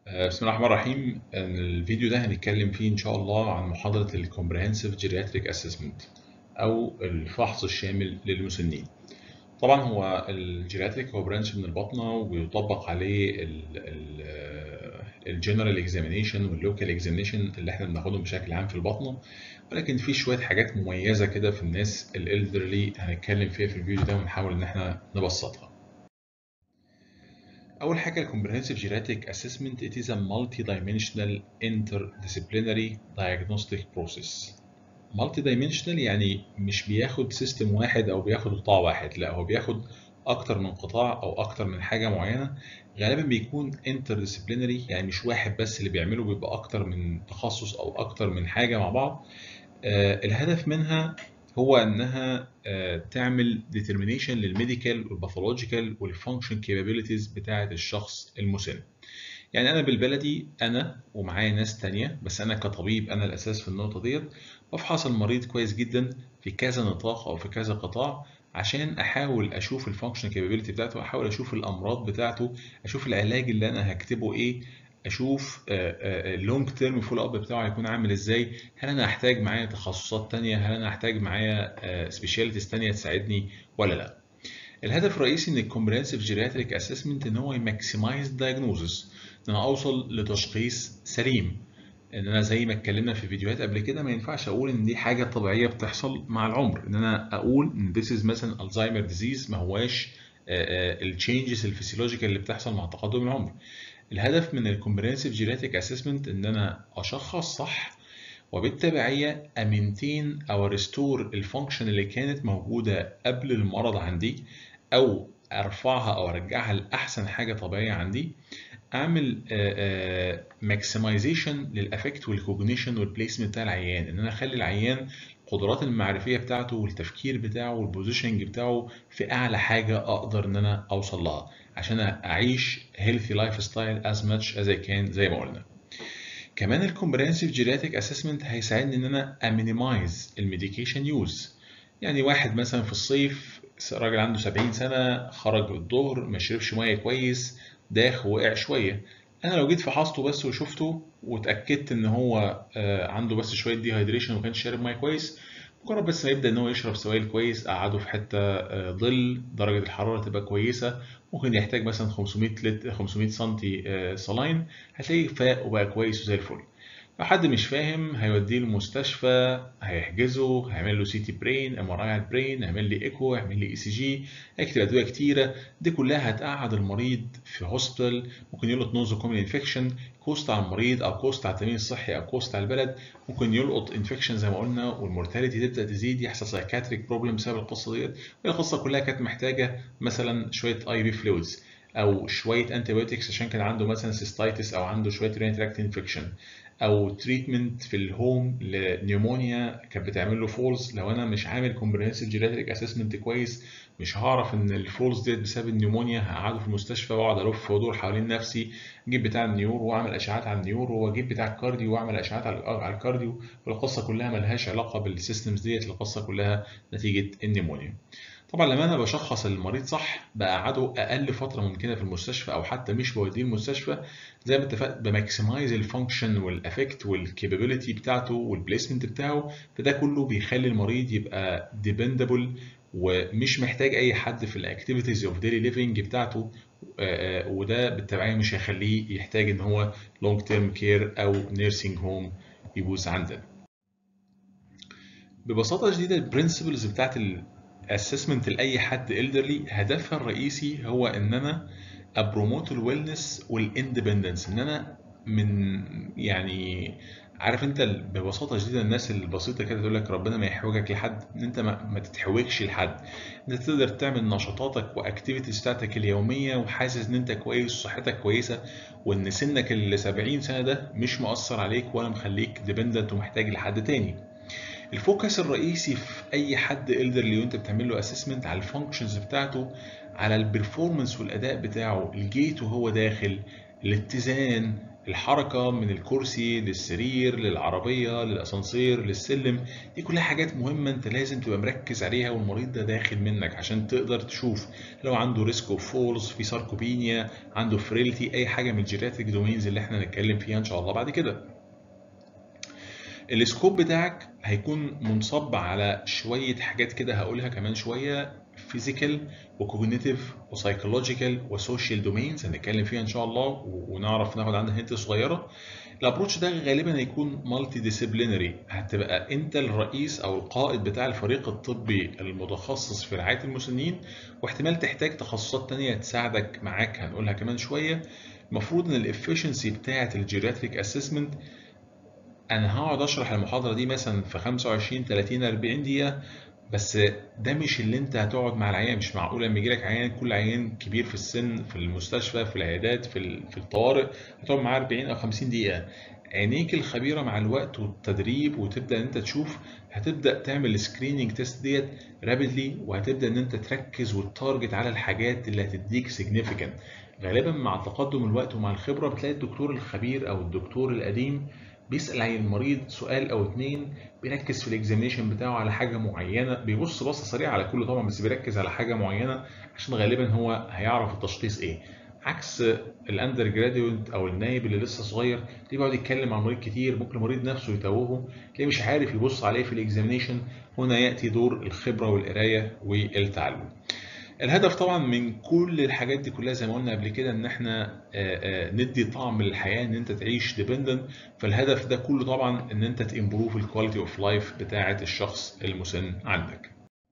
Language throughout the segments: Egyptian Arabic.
آه، بسم الله الرحمن الرحيم الفيديو ده هنتكلم فيه إن شاء الله عن محاضرة ال Comprehensive Geriatric Assessment أو الفحص الشامل للمسنين طبعا هو الجيرياتريك هو برانش من البطنة وبيطبق عليه الجنرال اكزامينيشن واللوكال اكزامينيشن اللي احنا بناخدهم بشكل عام في البطنة ولكن في شوية حاجات مميزة كده في الناس الالدرلي هنتكلم فيها في الفيديو ده ونحاول إن احنا نبسطها أول حاجة ال Comprehensive Geriatric Assessment it is a multi-dimensional interdisciplinary diagnostic process. Multi-dimensional يعني مش بياخد سيستم واحد أو بياخد قطاع واحد، لا هو بياخد أكتر من قطاع أو أكتر من حاجة معينة، غالبا بيكون interdisciplinary يعني مش واحد بس اللي بيعمله بيبقى أكتر من تخصص أو أكتر من حاجة مع بعض. آه الهدف منها هو انها تعمل determination للميديكال والباثولوجيكال والفانكشن كابابيلتيز بتاعه الشخص المسن. يعني انا بالبلدي انا ومعايا ناس تانية بس انا كطبيب انا الاساس في النقطه ديت بفحص المريض كويس جدا في كذا نطاق او في كذا قطاع عشان احاول اشوف الفانكشن كابابيلتي بتاعته احاول اشوف الامراض بتاعته اشوف العلاج اللي انا هكتبه ايه اشوف اللونج تيرم فول اب بتاعه هيكون عامل ازاي هل انا هحتاج معايا تخصصات تانية هل انا هحتاج معايا سبيشاليتيز تانية تساعدني ولا لا الهدف الرئيسي من الكومبريهنسيف جيرياتريك اسسمنت ان هو يماكسمايز دايجنوزس ان انا اوصل لتشخيص سليم ان انا زي ما اتكلمنا في فيديوهات قبل كده ما ينفعش اقول ان دي حاجه طبيعيه بتحصل مع العمر ان انا اقول ان this is مثلا الزهايمر ديزيز ما هواش التشينجز الفسيولوجيكال اللي بتحصل مع تقدم العمر الهدف من الكومبريهنسيف جينيتك اسسمنت ان انا اشخص صح وبالتبعيه امنتين او ريستور الفانكشن اللي كانت موجوده قبل المرض عندي او ارفعها او ارجعها لاحسن حاجه طبيعيه عندي اعمل ماكسمايزيشن للافكت والكوجنيشن والبليسمنت بتاع العيان ان انا اخلي العيان القدرات المعرفيه بتاعته والتفكير بتاعه والبوزيشننج بتاعه في اعلى حاجه اقدر ان انا اوصل لها عشان اعيش healthy لايف ستايل as much as I can زي ما قلنا كمان الكومبريهنسيف جيرياتيك اسسمنت هيساعدني ان انا امينيمايز الميديكيشن يوز يعني واحد مثلا في الصيف راجل عنده 70 سنه خرج الظهر ما شربش ميه كويس داخ وقع شويه انا لو جيت فحصته بس وشفته واتاكدت ان هو عنده بس شويه ديهايدريشن وما كانش شارب ميه كويس مجرد بس ما يبدا ان هو يشرب سوائل كويس اقعده في حته ظل درجه الحراره تبقى كويسه ممكن يحتاج مثلا 500 لتر 500 سم صلاين هتلاقيه فاق وبقى كويس وزي الفل لو حد مش فاهم هيوديه المستشفى هيحجزه هيعمل له سي تي برين ام ار اي على البرين هيعمل لي ايكو هيعمل لي اي سي جي هيكتب ادويه كتيره دي كلها هتقعد المريض في هوسبيتال ممكن يلقط نوزو كومن انفكشن كوست على المريض او كوست على التامين الصحي او كوست على البلد ممكن يلقط انفكشن زي ما قلنا والمورتاليتي تبدا تزيد يحصل سايكاتريك بروبلم بسبب القصه ديت والقصه كلها كانت محتاجه مثلا شويه اي بي فلويدز او شويه انتي بايوتكس عشان كان عنده مثلا سيستايتس او عنده شويه رين تراكت انفكشن او تريتمنت في الهوم لنيومونيا كانت بتعمل له فولز لو انا مش عامل كومبريهنسيف جيرياتريك اسسمنت كويس مش هعرف ان الفولز ديت بسبب النيومونيا هقعده في المستشفى واقعد الف وادور حوالين نفسي اجيب بتاع النيورو واعمل اشعات على النيورو واجيب بتاع الكارديو واعمل اشعات على الكارديو والقصه كلها ملهاش علاقه بالسيستمز ديت القصه كلها نتيجه النيومونيا طبعا لما انا بشخص المريض صح بقعده اقل فتره ممكنه في المستشفى او حتى مش بوديه المستشفى زي ما اتفقت بماكسمايز الفانكشن والافكت والكابابيلتي بتاعته والبليسمنت بتاعه فده كله بيخلي المريض يبقى ديبندبل ومش محتاج اي حد في الاكتيفيتيز اوف ديلي ليفنج بتاعته وده بالتبعيه مش هيخليه يحتاج ان هو لونج تيرم كير او نيرسينج هوم يبوظ عندنا ببساطه شديده البرنسبلز بتاعت اسسمنت لاي حد الدرلي هدفها الرئيسي هو ان انا ابروموت الويلنس والاندبندنس ان انا من يعني عارف انت ببساطه شديده الناس البسيطه كده تقول لك ربنا ما يحوجك لحد ان انت ما, ما تتحوجش لحد انت تقدر تعمل نشاطاتك واكتيفيتيز بتاعتك اليوميه وحاسس ان انت كويس وصحتك كويسه وان سنك ال 70 سنه ده مش مؤثر عليك ولا مخليك ديبندنت ومحتاج لحد تاني الفوكس الرئيسي في اي حد الدرلي وانت بتعمل له اسسمنت على الفانكشنز بتاعته على البرفورمانس والاداء بتاعه الجيت وهو داخل الاتزان الحركة من الكرسي للسرير للعربية للأسانسير للسلم دي كلها حاجات مهمة انت لازم تبقى مركز عليها والمريض ده داخل منك عشان تقدر تشوف لو عنده ريسك اوف فولز في ساركوبينيا عنده فريلتي اي حاجة من الجيراتريك دومينز اللي احنا هنتكلم فيها ان شاء الله بعد كده السكوب بتاعك هيكون منصب على شوية حاجات كده هقولها كمان شوية فيزيكال وكوجنيتيف وسايكولوجيكال وسوشيال دومينز هنتكلم فيها ان شاء الله ونعرف ناخد عنها هنت صغيره الابروتش ده غالبا هيكون مالتي ديسيبلينري هتبقى انت الرئيس او القائد بتاع الفريق الطبي المتخصص في رعايه المسنين واحتمال تحتاج تخصصات تانية تساعدك معاك هنقولها كمان شويه المفروض ان الافشنسي بتاعه الجيراتريك اسسمنت انا هقعد اشرح المحاضره دي مثلا في 25 30 40 دقيقه بس ده مش اللي انت هتقعد مع العيان مش معقول لما يجي لك عيان كل عيان كبير في السن في المستشفى في العيادات في في الطوارئ هتقعد معاه 40 او 50 دقيقه عينيك الخبيره مع الوقت والتدريب وتبدا ان انت تشوف هتبدا تعمل السكريننج تيست ديت رابيدلي وهتبدا ان انت تركز وتارجت على الحاجات اللي هتديك سيجنيفيكانت غالبا مع تقدم الوقت ومع الخبره بتلاقي الدكتور الخبير او الدكتور القديم بيسأل عن المريض سؤال أو اتنين بيركز في الاكزامينشن بتاعه على حاجة معينة بيبص بصة سريعة على كله طبعا بس بيركز على حاجة معينة عشان غالبا هو هيعرف التشخيص ايه عكس الاندر جراديويت او النايب اللي لسه صغير تلاقيه بيقعد يتكلم عن مريض كتير ممكن المريض نفسه يتوهه تلاقيه مش عارف يبص عليه في الاكزامينشن هنا ياتي دور الخبره والقرايه والتعلم الهدف طبعا من كل الحاجات دي كلها زي ما قلنا قبل كده ان احنا ندي طعم للحياه ان انت تعيش ديبندنت فالهدف ده كله طبعا ان انت تمبروف الكواليتي اوف لايف بتاعه الشخص المسن عندك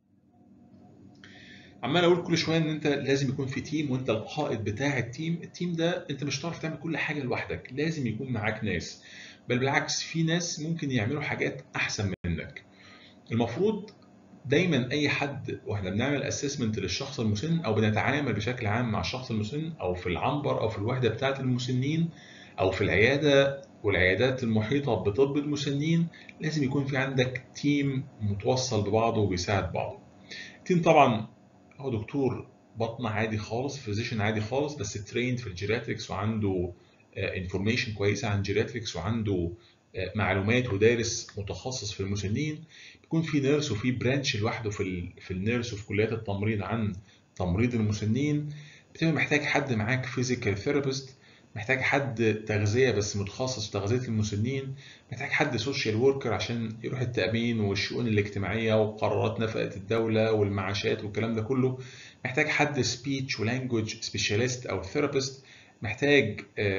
عمال اقول كل شويه ان انت لازم يكون في تيم وانت القائد بتاع التيم التيم ده انت مش هتعرف تعمل كل حاجه لوحدك لازم يكون معاك ناس بل بالعكس في ناس ممكن يعملوا حاجات احسن منك المفروض دايما اي حد واحنا بنعمل اسسمنت للشخص المسن او بنتعامل بشكل عام مع الشخص المسن او في العنبر او في الوحده بتاعه المسنين او في العياده والعيادات المحيطه بطب المسنين لازم يكون في عندك تيم متوصل ببعضه وبيساعد بعضه تيم طبعا هو دكتور بطن عادي خالص فيزيشن عادي خالص بس تريند في الجيراتريكس وعنده انفورميشن كويسه عن جيراتريكس وعنده معلومات ودارس متخصص في المسنين بيكون في نيرس وفي برانش لوحده في ال في النيرس وفي كليات التمريض عن تمريض المسنين بتبقى محتاج حد معاك فيزيكال ثيرابيست محتاج حد تغذيه بس متخصص في تغذيه المسنين محتاج حد سوشيال وركر عشان يروح التامين والشؤون الاجتماعيه وقرارات نفقه الدوله والمعاشات والكلام ده كله محتاج حد سبيتش ولانجوج سبيشاليست او ثيرابيست محتاج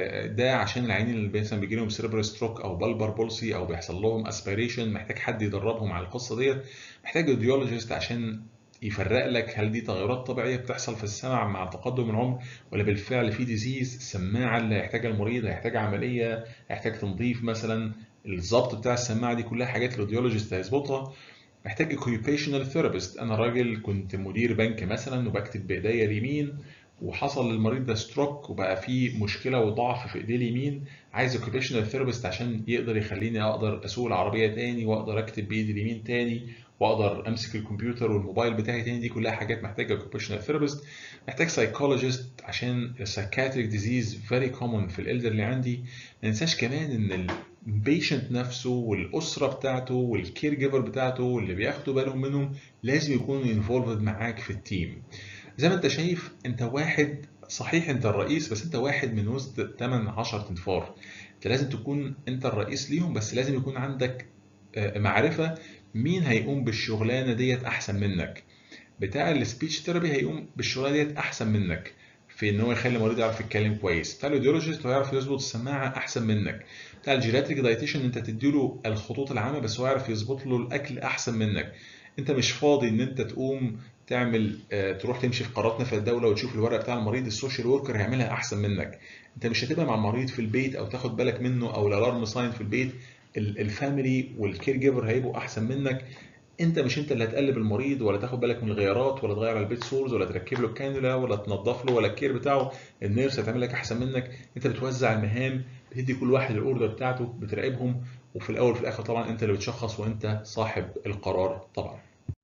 ده عشان العيانين اللي مثلا بيجي لهم سيربرال ستروك او بالبر بولسي او بيحصل لهم اسبيريشن محتاج حد يدربهم على القصه ديت محتاج راديولوجيست عشان يفرق لك هل دي تغيرات طبيعيه بتحصل في السمع مع تقدم العمر ولا بالفعل في ديزيز السماعه اللي هيحتاجها المريض هيحتاج عمليه هيحتاج تنظيف مثلا الظبط بتاع السماعه دي كلها حاجات الراديولوجيست هيظبطها محتاج اوكيوبيشنال ثيرابيست انا راجل كنت مدير بنك مثلا وبكتب بايديا اليمين وحصل للمريض ده ستروك وبقى فيه مشكله وضعف في ايديه اليمين عايز اوكيبيشنال ثيرابيست عشان يقدر يخليني اقدر اسوق العربيه تاني واقدر اكتب بايدي اليمين تاني واقدر امسك الكمبيوتر والموبايل بتاعي تاني دي كلها حاجات محتاجه اوكيبيشنال ثيرابيست محتاج سايكولوجيست عشان السايكاتريك ديزيز فيري كومون في الالدر اللي عندي ما ننساش كمان ان البيشنت نفسه والاسره بتاعته والكير جيفر بتاعته واللي بياخدوا بالهم منهم لازم يكونوا انفولفد معاك في التيم زي ما انت شايف انت واحد صحيح انت الرئيس بس انت واحد من وسط 8 10 تنفار انت لازم تكون انت الرئيس ليهم بس لازم يكون عندك معرفة مين هيقوم بالشغلانة ديت احسن منك بتاع السبيتش ثيرابي هيقوم بالشغلانة ديت احسن منك في ان هو يخلي المريض يعرف يتكلم كويس بتاع الايديولوجيست هو يعرف يظبط السماعه احسن منك بتاع الجيراتريك دايتيشن انت تديله الخطوط العامه بس هو يعرف يظبط له الاكل احسن منك انت مش فاضي ان انت تقوم تعمل تروح تمشي في قرارات نفع الدوله وتشوف الورق بتاع المريض السوشيال وركر هيعملها احسن منك انت مش هتبقى مع المريض في البيت او تاخد بالك منه او الالارم ساين في البيت الفاميلي والكير جيفر هيبقوا احسن منك انت مش انت اللي هتقلب المريض ولا تاخد بالك من الغيارات ولا تغير على البيت سورز ولا تركب له الكانولا ولا تنظف له ولا الكير بتاعه النيرس هتعمل لك احسن منك انت بتوزع المهام بتدي كل واحد الاوردر بتاعته بتراقبهم وفي الاول وفي الاخر طبعا انت اللي بتشخص وانت صاحب القرار طبعا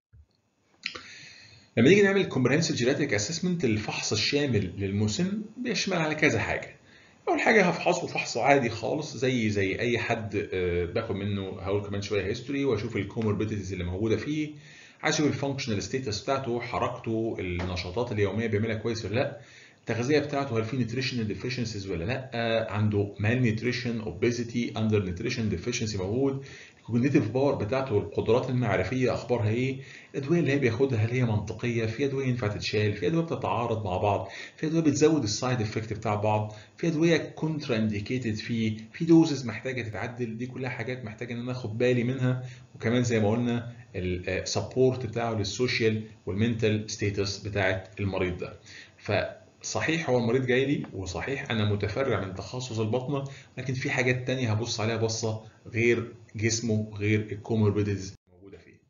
لما نيجي نعمل كومبريهنسيف جيراتريك اسسمنت الفحص الشامل للمسن بيشمل على كذا حاجه اول حاجه هفحصه فحص عادي خالص زي زي اي حد آه، باخد منه هقول كمان شويه هيستوري واشوف الكوموربيديتيز اللي موجوده فيه عايز اشوف الفانكشنال ستيتس بتاعته حركته النشاطات اليوميه بيعملها كويس ولا لا التغذيه بتاعته هل في نيوتريشنال ديفيشنسيز ولا لا عنده مال نيوتريشن اوبيزيتي اندر نيوتريشن ديفيشنسي موجود الكوجنيتيف باور بتاعته والقدرات المعرفيه اخبارها ايه الادويه اللي هي بياخدها هل هي منطقيه في ادويه ينفع تتشال في ادويه بتتعارض مع بعض في ادويه بتزود السايد افكت بتاع بعض في ادويه كونترا انديكيتد في في دوزز محتاجه تتعدل دي كلها حاجات محتاجه ان انا اخد بالي منها وكمان زي ما قلنا السبورت بتاعه للسوشيال والمنتال ستيتس بتاعت المريض ده فصحيح هو المريض جاي لي وصحيح انا متفرع من تخصص البطنه لكن في حاجات تانية هبص عليها بصه غير جسمه غير الكوموربيديز موجوده فيه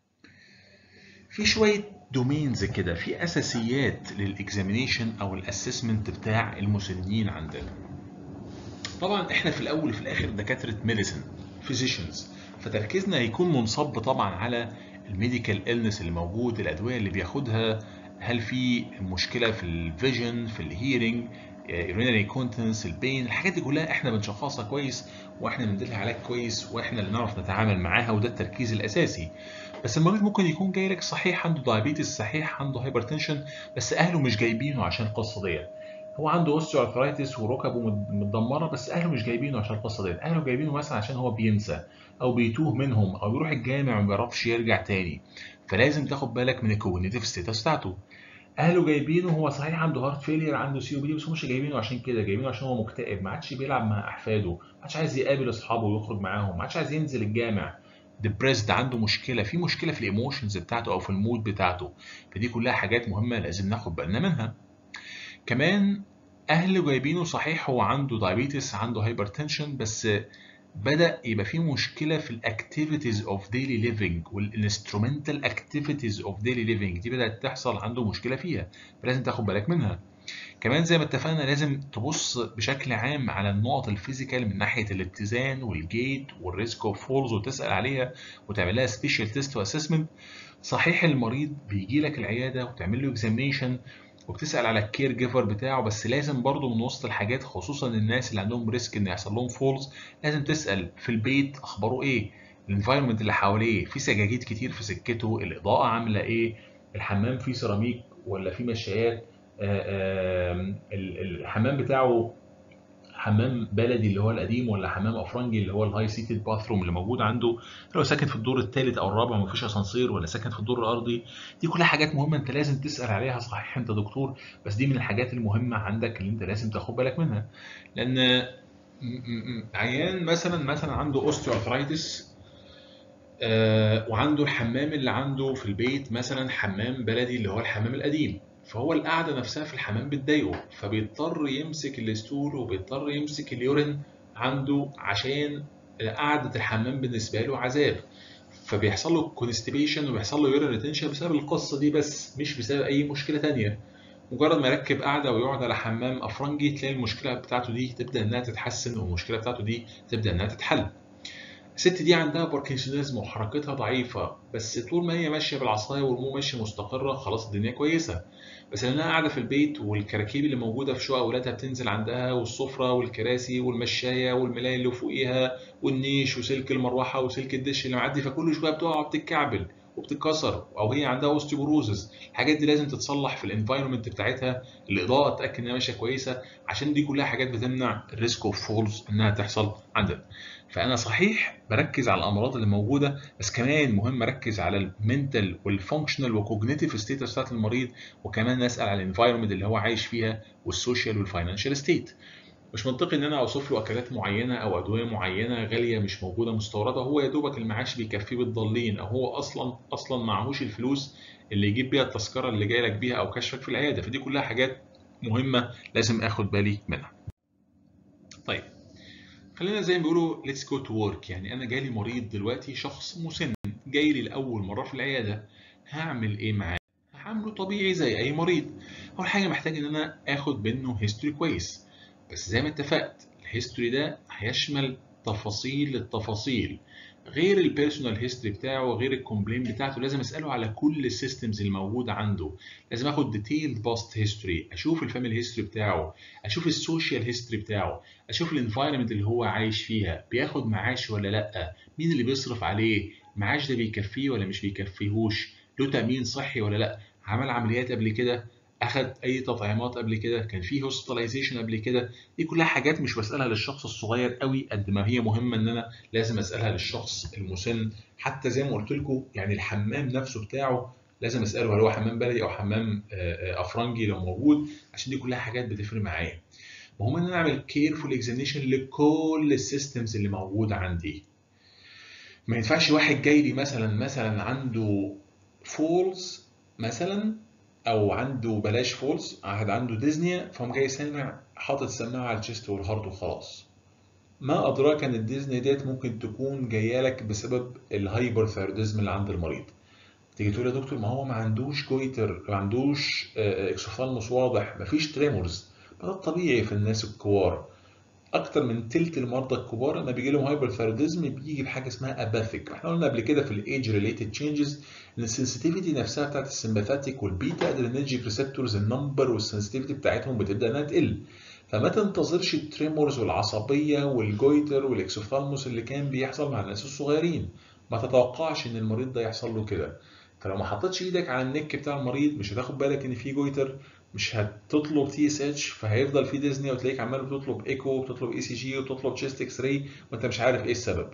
في شويه دومينز كده في اساسيات للاكزامينيشن او الاسسمنت بتاع المسنين عندنا طبعا احنا في الاول وفي الاخر دكاتره ميديسن فيزيشنز فتركيزنا هيكون منصب طبعا على الميديكال إلنس اللي موجود الادويه اللي بياخدها هل في مشكله في الفيجن في الهيرنج يورينري كونتنس البين الحاجات دي كلها احنا بنشخصها كويس واحنا بنديلها علاج كويس واحنا اللي نعرف نتعامل معاها وده التركيز الاساسي بس المريض ممكن يكون جاي لك صحيح عنده دايابيتس صحيح عنده هايبرتنشن بس اهله مش جايبينه عشان القصه ديت هو عنده اوستيوارثرايتس وركبه متدمره بس اهله مش جايبينه عشان القصه ديت اهله جايبينه مثلا عشان هو بينسى او بيتوه منهم او بيروح الجامع وما بيعرفش يرجع تاني فلازم تاخد بالك من الكوجنيتيف ستيتس بتاعته اهله جايبينه هو صحيح عنده هارت فيلير عنده سي او بي دي بس هم مش جايبينه عشان كده جايبينه عشان هو مكتئب ما عادش بيلعب مع احفاده ما عادش عايز يقابل اصحابه ويخرج معاهم ما عادش عايز ينزل الجامع ديبريسد عنده مشكله في مشكله في الايموشنز بتاعته او في المود بتاعته فدي كلها حاجات مهمه لازم ناخد بالنا منها كمان اهله جايبينه صحيح هو عنده دايابيتس عنده هايبرتنشن بس بدا يبقى في مشكله في الاكتيفيتيز اوف ديلي ليفنج والانسترومنتال اكتيفيتيز اوف ديلي ليفنج دي بدات تحصل عنده مشكله فيها فلازم تاخد بالك منها كمان زي ما اتفقنا لازم تبص بشكل عام على النقط الفيزيكال من ناحيه الاتزان والجيت والريسك اوف فولز وتسال عليها وتعمل لها سبيشال تيست واسسمنت صحيح المريض بيجي لك العياده وتعمل له اكزامينشن وبتسال على الكير جيفر بتاعه بس لازم برضه من وسط الحاجات خصوصا الناس اللي عندهم ريسك ان يحصل لهم فولز لازم تسال في البيت اخباره ايه الانفايرمنت اللي حواليه في سجاجيد كتير في سكته الاضاءه عامله ايه الحمام فيه سيراميك ولا فيه مشايات الحمام بتاعه حمام بلدي اللي هو القديم ولا حمام افرنجي اللي هو الهاي سيتد باثروم اللي موجود عنده لو ساكن في الدور الثالث او الرابع ما فيش اسانسير ولا ساكن في الدور الارضي دي كلها حاجات مهمه انت لازم تسال عليها صحيح انت دكتور بس دي من الحاجات المهمه عندك اللي انت لازم تاخد بالك منها لان عيان مثلا مثلا عنده اوستيوارثرايتس آه وعنده الحمام اللي عنده في البيت مثلا حمام بلدي اللي هو الحمام القديم فهو القعده نفسها في الحمام بتضايقه فبيضطر يمسك الستول وبيضطر يمسك اليورين عنده عشان قعده الحمام بالنسبه له عذاب فبيحصل له كونستيبيشن وبيحصل له يورين ريتنشن بسبب القصه دي بس مش بسبب اي مشكله تانية مجرد ما يركب قعده ويقعد على حمام افرنجي تلاقي المشكله بتاعته دي تبدا انها تتحسن والمشكله بتاعته دي تبدا انها تتحل الست دي عندها باركنسونيزم وحركتها ضعيفه بس طول ما هي ماشيه بالعصايه والمو ماشيه مستقره خلاص الدنيا كويسه بس لانها قاعده في البيت والكراكيب اللي موجوده في شقق اولادها بتنزل عندها والسفره والكراسي والمشايه والملايه اللي فوقيها والنيش وسلك المروحه وسلك الدش اللي معدي فكل شويه بتقع وبتتكعبل وبتتكسر او هي عندها اوستيوبروزس الحاجات دي لازم تتصلح في الانفايرمنت بتاعتها الاضاءه تاكد انها ماشيه كويسه عشان دي كلها حاجات بتمنع الريسك اوف فولز انها تحصل عندنا فانا صحيح بركز على الامراض اللي موجوده بس كمان مهم اركز على المنتال والفانكشنال وكوجنيتيف ستيتس بتاعت المريض وكمان اسال على الانفايرمنت اللي هو عايش فيها والسوشيال والفاينانشال ستيت مش منطقي ان انا اوصف له اكلات معينه او ادويه معينه غاليه مش موجوده مستورده هو يا دوبك المعاش بيكفيه بالضالين او هو اصلا اصلا معهوش الفلوس اللي يجيب بيها التذكره اللي جاي لك بيها او كشفك في العياده فدي كلها حاجات مهمه لازم اخد بالي منها. طيب خلينا زي ما بيقولوا ليتس جو تو ورك يعني انا جالي مريض دلوقتي شخص مسن جاي لي لاول مره في العياده هعمل ايه معاه؟ هعمله طبيعي زي اي مريض. اول حاجه محتاج ان انا اخد منه هيستوري كويس. بس زي ما اتفقت الهيستوري ده هيشمل تفاصيل التفاصيل غير البيرسونال هيستوري بتاعه غير الكومبلين بتاعته لازم اساله على كل السيستمز الموجوده عنده لازم اخد ديتيلد باست هيستوري اشوف الفاميلي هيستوري بتاعه اشوف السوشيال هيستوري بتاعه اشوف الانفايرمنت اللي هو عايش فيها بياخد معاش ولا لا مين اللي بيصرف عليه المعاش ده بيكفيه ولا مش بيكفيهوش له تامين صحي ولا لا عمل عمليات قبل كده اخد اي تطعيمات قبل كده كان في هوسبيتاليزيشن قبل كده دي كلها حاجات مش بسالها للشخص الصغير قوي قد ما هي مهمه ان انا لازم اسالها للشخص المسن حتى زي ما قلت لكم يعني الحمام نفسه بتاعه لازم اساله هل هو حمام بلدي او حمام افرنجي لو موجود عشان دي كلها حاجات بتفرق معايا مهم ان انا اعمل كيرفول اكزامينشن لكل السيستمز اللي موجوده عندي ما ينفعش واحد جاي لي مثلا مثلا عنده فولز مثلا او عنده بلاش فولز واحد عنده ديزنيا فقام جاي سامع حاطط سماعه على الشيست والهارت وخلاص ما ادراك ان الديزنيا ديت ممكن تكون جايه لك بسبب الهايبر ثيروديزم اللي عند المريض تيجي تقول يا دكتور ما هو ما عندوش جويتر ما عندوش اكسوفالموس واضح ما فيش تريمورز ده الطبيعي في الناس الكبار اكتر من تلت المرضى الكبار لما بيجي لهم هايبر ثيروديزم بيجي بحاجه اسمها اباثيك احنا قلنا قبل كده في الايدج ريليتد تشينجز ان السنسيتيفيتي نفسها بتاعت السمباثيك والبيتا ادرينرجيك ريسبتورز النمبر والسنسيتيفيتي بتاعتهم بتبدا انها تقل فما تنتظرش التريمورز والعصبيه والجويتر والاكسوفالموس اللي كان بيحصل مع الناس الصغيرين ما تتوقعش ان المريض ده يحصل له كده فلو ما حطيتش ايدك على النك بتاع المريض مش هتاخد بالك ان في جويتر مش هتطلب تي اس اتش فهيفضل في ديزني وتلاقيك عمال بتطلب ايكو وبتطلب اي سي جي وبتطلب تشيست اكس راي وانت مش عارف ايه السبب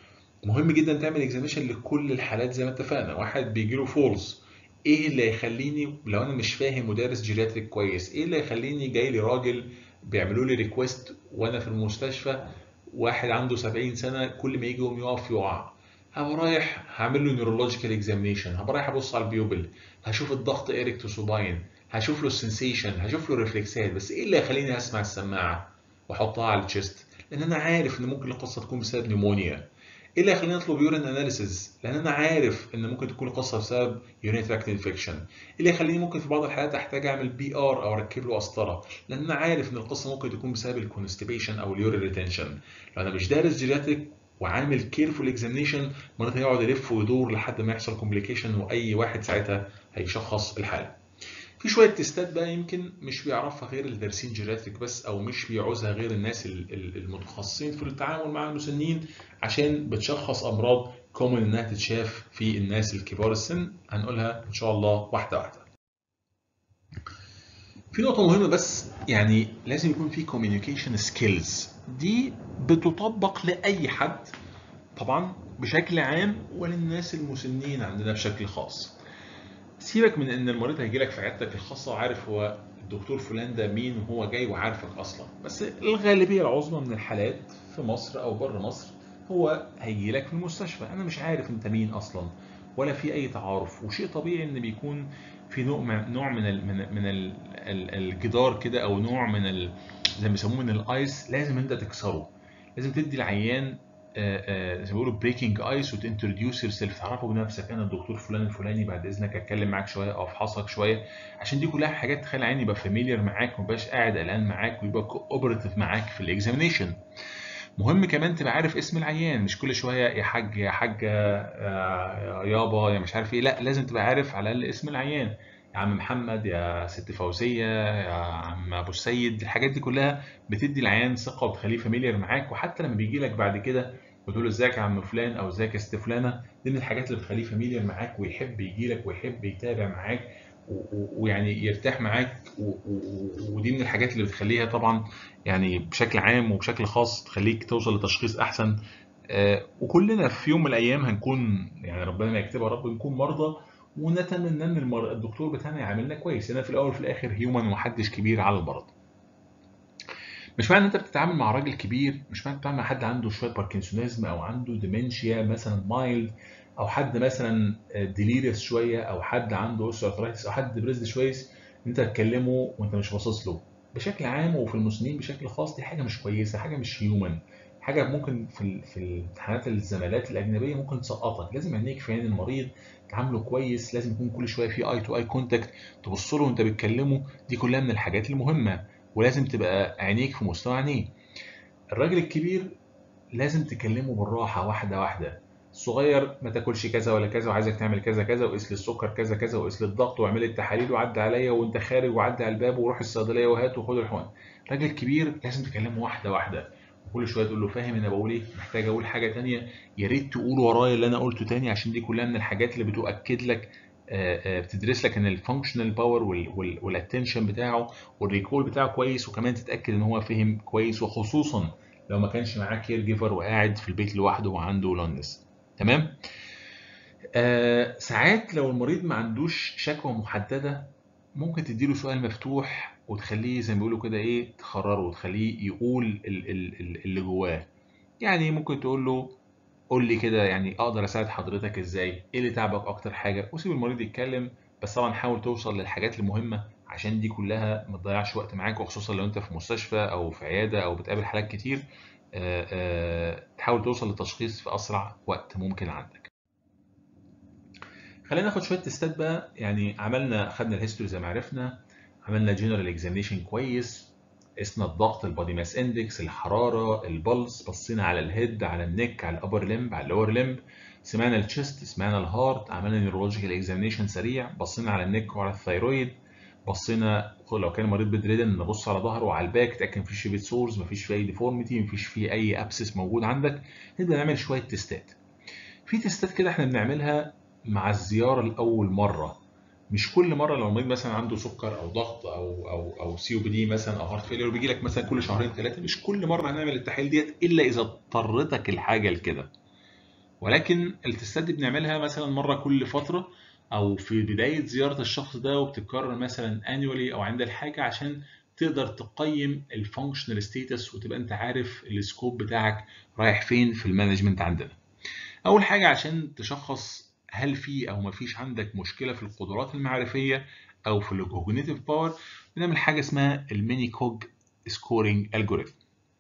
مهم جدا تعمل اكزاميشن لكل الحالات زي ما اتفقنا واحد بيجي له فولز ايه اللي هيخليني لو انا مش فاهم مدرس جيرياتريك كويس ايه اللي هيخليني جاي لي راجل بيعملوا لي ريكويست وانا في المستشفى واحد عنده 70 سنه كل ما يجي يقوم يقف يقع هبقى رايح هعمل له نيورولوجيكال اكزامينشن هبقى رايح ابص على البيوبل هشوف الضغط ايريكتوسوباين هشوف له السنسيشن هشوف له الريفلكسات بس ايه اللي هيخليني اسمع السماعه واحطها على التشيست لان انا عارف ان ممكن القصه تكون بسبب نيمونيا ايه اللي هيخليني اطلب يورين اناليسيز لان انا عارف ان ممكن تكون القصه بسبب يورين تراكت انفكشن ايه اللي يخليني ممكن في بعض الحالات احتاج اعمل بي ار او اركب له قسطره لان انا عارف ان القصه ممكن تكون بسبب الكونستيبيشن او اليورين ريتنشن لو انا مش دارس جيرياتريك وعامل كيرفول اكزامينشن المريض هيقعد يلف ويدور لحد ما يحصل كومبليكيشن واي واحد ساعتها هيشخص الحاله في شويه تيستات بقى يمكن مش بيعرفها غير الدارسين جيراتريك بس او مش بيعوزها غير الناس المتخصصين في التعامل مع المسنين عشان بتشخص امراض كومن انها تتشاف في الناس الكبار السن هنقولها ان شاء الله واحده واحده في نقطة مهمة بس يعني لازم يكون في communication skills دي بتطبق لأي حد طبعا بشكل عام وللناس المسنين عندنا بشكل خاص. سيبك من ان المريض هيجي لك في عيادتك الخاصه وعارف هو الدكتور فلان ده مين وهو جاي وعارفك اصلا بس الغالبيه العظمى من الحالات في مصر او بره مصر هو هيجي لك في المستشفى انا مش عارف انت مين اصلا ولا في اي تعارف وشيء طبيعي ان بيكون في نوع نوع من ال من ال من ال الجدار كده او نوع من ال زي ما بيسموه من الايس لازم انت تكسره لازم تدي العيان زي ما بيقولوا بريكنج ايس وتنتروديوس يور سيلف تعرفه بنفسك انا الدكتور فلان الفلاني بعد اذنك اتكلم معاك شويه او افحصك شويه عشان دي كلها حاجات تخلي العيان يبقى فاميليار معاك وما يبقاش قاعد قلقان معاك ويبقى كوبرتيف معاك في الاكزامينيشن مهم كمان تبقى عارف اسم العيان مش كل شويه يا حاج يا حاجه يا يابا يا مش عارف ايه لا لازم تبقى عارف على الاقل اسم العيان يا عم محمد يا ست فوزيه يا عم ابو السيد الحاجات دي كلها بتدي العيان ثقه وبتخليه فاميليار معاك وحتى لما بيجي لك بعد كده وتقول له ازيك يا عم فلان او ازيك يا ست فلانه دي من الحاجات اللي بتخليه فاميليار معاك ويحب يجي لك ويحب يتابع معاك ويعني يرتاح معاك ودي من الحاجات اللي بتخليها طبعا يعني بشكل عام وبشكل خاص تخليك توصل لتشخيص احسن وكلنا في يوم من الايام هنكون يعني ربنا ما يكتبها رب نكون مرضى ونتمنى ان المر... الدكتور بتاعنا يعاملنا كويس لان في الاول وفي الاخر هيومن ومحدش كبير على المرض مش معنى ان انت بتتعامل مع راجل كبير مش معنى بتتعامل مع حد عنده شويه باركنسونيزم او عنده ديمنشيا مثلا مايلد او حد مثلا ديليريس شويه او حد عنده اوستيوارثرايتس او حد بريزد شويه انت تكلمه وانت مش باصص له بشكل عام وفي المسنين بشكل خاص دي حاجه مش كويسه حاجه مش هيومن حاجه ممكن في في الامتحانات الزمالات الاجنبيه ممكن تسقطك لازم عينيك في عين المريض تعامله كويس لازم يكون كل شويه في اي تو اي كونتاكت تبص له وانت بتكلمه دي كلها من الحاجات المهمه ولازم تبقى عينيك في مستوى عينيه الراجل الكبير لازم تكلمه بالراحه واحده واحده الصغير ما تاكلش كذا ولا كذا وعايزك تعمل كذا كذا وقيس لي السكر كذا كذا وقيس لي الضغط واعمل لي التحاليل وعدي عليا وانت خارج وعدي على الباب وروح الصيدليه وهات وخد الحقن الراجل الكبير لازم تكلمه واحده واحده وكل شويه تقول له فاهم انا بقول ايه محتاج اقول حاجه تانية يا ريت تقول ورايا اللي انا قلته تاني عشان دي كلها من الحاجات اللي بتؤكد لك بتدرس لك ان الفانكشنال باور والاتنشن بتاعه والريكول بتاعه كويس وكمان تتاكد ان هو فهم كويس وخصوصا لو ما كانش معاه كير جيفر وقاعد في البيت لوحده وعنده لونس تمام آه ساعات لو المريض ما عندوش شكوى محدده ممكن تديله سؤال مفتوح وتخليه زي ما بيقولوا كده ايه تخرره وتخليه يقول اللي جواه يعني ممكن تقول له قول لي كده يعني اقدر اساعد حضرتك ازاي ايه اللي تعبك اكتر حاجه وسيب المريض يتكلم بس طبعا حاول توصل للحاجات المهمه عشان دي كلها ما تضيعش وقت معاك وخصوصا لو انت في مستشفى او في عياده او بتقابل حالات كتير آآ آآ تحاول توصل للتشخيص في اسرع وقت ممكن عندك خلينا ناخد شويه تستات بقى يعني عملنا خدنا الهيستوري زي ما عرفنا عملنا جنرال اكزامينشن كويس قسنا الضغط البادي ماس اندكس الحراره البلس بصينا على الهيد على النك على الابر لمب على اللور لمب سمعنا الشيست سمعنا الهارت عملنا نيورولوجيكال اكزامينشن سريع بصينا على النك وعلى الثايرويد بصينا لو كان مريض بدريدن نبص على ظهره وعلى الباك تاكد مفيش فيه بيت سورز مفيش فيه اي ديفورميتي مفيش فيه اي ابسس موجود عندك نبدا نعمل شويه تيستات في تيستات كده احنا بنعملها مع الزياره لاول مره مش كل مره لو المريض مثلا عنده سكر او ضغط او او او سي او بي دي مثلا او هارت فيلير وبيجي لك مثلا كل شهرين ثلاثه مش كل مره هنعمل التحاليل ديت الا اذا اضطرتك الحاجه لكده ولكن التستات دي بنعملها مثلا مره كل فتره او في بدايه زياره الشخص ده وبتتكرر مثلا انيولي او عند الحاجه عشان تقدر تقيم الفانكشنال ستيتس وتبقى انت عارف السكوب بتاعك رايح فين في المانجمنت عندنا اول حاجه عشان تشخص هل في او ما فيش عندك مشكله في القدرات المعرفيه او في الكوجنيتيف باور بنعمل حاجه اسمها الميني كوج سكورينج الجوريثم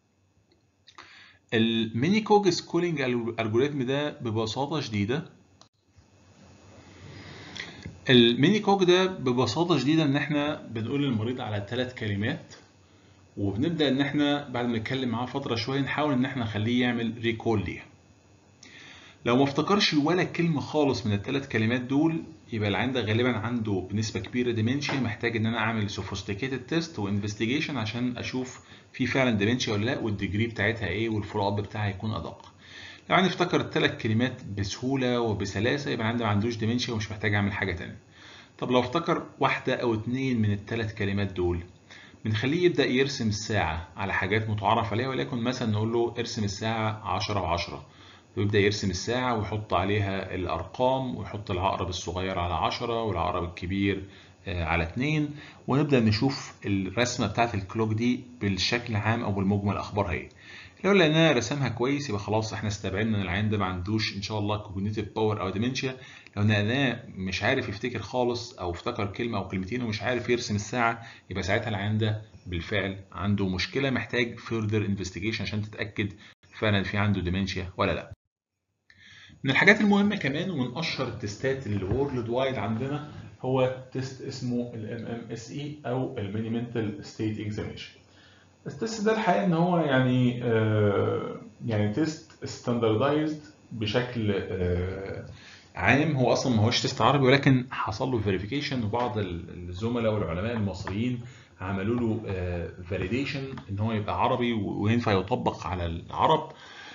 الميني كوج سكورينج الجوريثم ده ببساطه شديده الميني كوج ده ببساطه شديده ان احنا بنقول للمريض على ثلاث كلمات وبنبدا ان احنا بعد ما نتكلم معاه فتره شويه نحاول ان احنا نخليه يعمل ريكول ليها لو ما افتكرش ولا كلمة خالص من الثلاث كلمات دول يبقى العيان ده غالبا عنده بنسبة كبيرة ديمنشيا محتاج ان انا اعمل سوفيستيكيتد تيست وانفستيجيشن عشان اشوف في فعلا ديمنشيا ولا لا والديجري بتاعتها ايه والفولو اب بتاعها يكون ادق. لو انا افتكر الثلاث كلمات بسهولة وبسلاسة يبقى عنده ما عندوش ديمنشيا ومش محتاج اعمل حاجة تانية. طب لو افتكر واحدة او اتنين من الثلاث كلمات دول بنخليه يبدأ يرسم الساعة على حاجات متعارف عليها وليكن مثلا نقول له ارسم الساعة 10 و10 ويبدأ يرسم الساعة ويحط عليها الأرقام ويحط العقرب الصغير على 10 والعقرب الكبير على 2 ونبدأ نشوف الرسمة بتاعت الكلوك دي بالشكل العام أو بالمجمل أخبارها إيه. لو لقيناها رسمها كويس يبقى خلاص احنا استبعدنا ان العيان ده ما عندوش ان شاء الله كوجنيتيف باور او ديمنشيا لو لقيناه مش عارف يفتكر خالص او افتكر كلمه او كلمتين ومش عارف يرسم الساعه يبقى ساعتها العيان ده بالفعل عنده مشكله محتاج فيردر انفستيجيشن عشان تتاكد فعلا في عنده ديمنشيا ولا لا من الحاجات المهمه كمان ومن اشهر التستات اللي وورلد وايد عندنا هو تيست اسمه الام ام اس اي او الميني منتال ستيت اكزاميشن التست ده الحقيقه ان هو يعني آه يعني تيست ستاندردايزد بشكل آه عام هو اصلا ما هوش تيست عربي ولكن حصل له فيريفيكيشن وبعض الزملاء والعلماء المصريين عملوا له فاليديشن ان هو يبقى عربي وينفع يطبق على العرب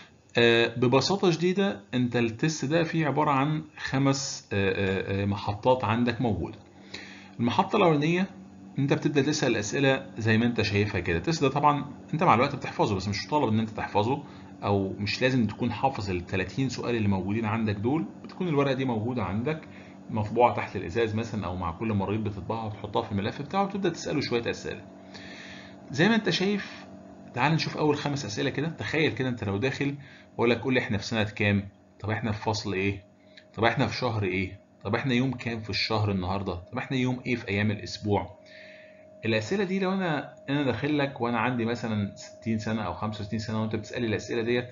ببساطة شديدة انت التست ده فيه عبارة عن خمس محطات عندك موجودة المحطة الأولانية انت بتبدأ تسأل أسئلة زي ما انت شايفها كده التست ده طبعا انت مع الوقت بتحفظه بس مش طالب ان انت تحفظه او مش لازم تكون حافظ ال 30 سؤال اللي موجودين عندك دول بتكون الورقة دي موجودة عندك مطبوعة تحت الإزاز مثلا أو مع كل مريض بتطبعها وتحطها في الملف بتاعه وتبدأ تسأله شوية أسئلة زي ما انت شايف تعال نشوف اول خمس اسئله كده تخيل كده انت لو داخل واقول لك قول لي احنا في سنه كام طب احنا في فصل ايه طب احنا في شهر ايه طب احنا يوم كام في الشهر النهارده طب احنا يوم ايه في ايام الاسبوع الاسئله دي لو انا انا داخل لك وانا عندي مثلا 60 سنه او 65 سنه وانت بتسالي الاسئله ديت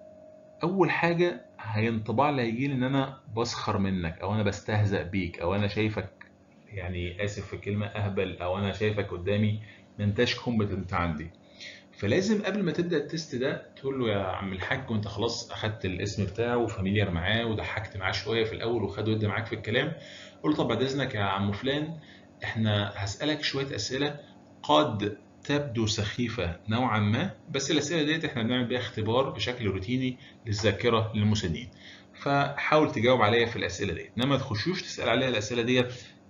اول حاجه هينطبع لي هيجي لي ان انا بسخر منك او انا بستهزأ بيك او انا شايفك يعني اسف في الكلمه اهبل او انا شايفك قدامي ما انتش كومبتنت عندي فلازم قبل ما تبدا التست ده تقول له يا عم الحاج وانت خلاص اخدت الاسم بتاعه وفاميليار معاه وضحكت معاه شويه في الاول وخد ود معاك في الكلام قول له طب بعد اذنك يا عم فلان احنا هسالك شويه اسئله قد تبدو سخيفه نوعا ما بس الاسئله ديت احنا بنعمل بيها اختبار بشكل روتيني للذاكره للمسنين فحاول تجاوب عليا في الاسئله ديت انما ما تخشوش تسال عليها الاسئله ديت